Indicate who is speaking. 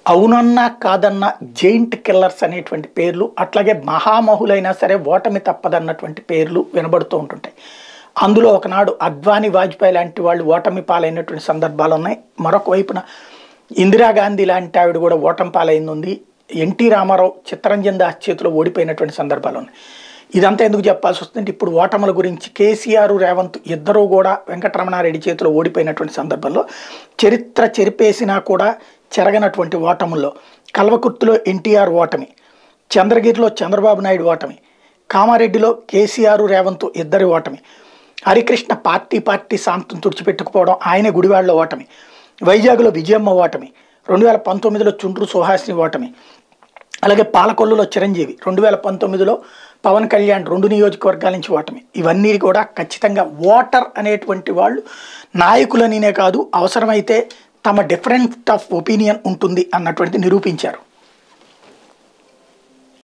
Speaker 1: అవునన్నా కాదన్నా giant killers అనేటువంటి పేర్లు అట్లాగే మహామహులైనా సరే ఓటమి తప్పదన్నటువంటి పేర్లు వినబడుతూ ఉంటుంటాయి అందులో ఒకనాడు అద్వానీ వాజ్పేయి లాంటి వాళ్ళు ఓటమి పాలైనటువంటి సందర్భాలు ఉన్నాయి మరొక వైపున ఇందిరాగాంధీ లాంటి ఆవిడ కూడా ఓటమి పాలైంది ఉంది ఎన్టీ రామారావు చిత్తరంజన్ దాస్ చేతిలో ఓడిపోయినటువంటి సందర్భాలు ఉన్నాయి ఇదంతా ఎందుకు చెప్పాల్సి వస్తుందంటే ఇప్పుడు ఓటముల గురించి కేసీఆర్ రేవంత్ ఇద్దరూ కూడా వెంకటరమణారెడ్డి చేతిలో ఓడిపోయినటువంటి సందర్భంలో చరిత్ర చెరిపేసినా కూడా చెరగనటువంటి ఓటముల్లో కల్వకుర్తిలో ఎన్టీఆర్ ఓటమి చంద్రగిరిలో చంద్రబాబు నాయుడు ఓటమి కామారెడ్డిలో కేసీఆర్ రేవంత్ ఇద్దరి ఓటమి హరికృష్ణ పార్టీ పార్టీ శాంతం తుడిచిపెట్టుకుపోవడం ఆయన గుడివాడలో ఓటమి వైజాగ్లో విజయమ్మ ఓటమి రెండు వేల పంతొమ్మిదిలో చుండ్రు సుహాసిని ఓటమి అలాగే పాలకొల్లులో చిరంజీవి రెండు వేల పంతొమ్మిదిలో పవన్ కళ్యాణ్ రెండు నియోజకవర్గాల నుంచి ఓటమి ఇవన్నీ కూడా ఖచ్చితంగా ఓటర్ అనేటువంటి వాళ్ళు నాయకులనినే కాదు అవసరమైతే తమ డిఫరెంట్ ఆఫ్ ఒపీనియన్ ఉంటుంది అన్నటువంటిది నిరూపించారు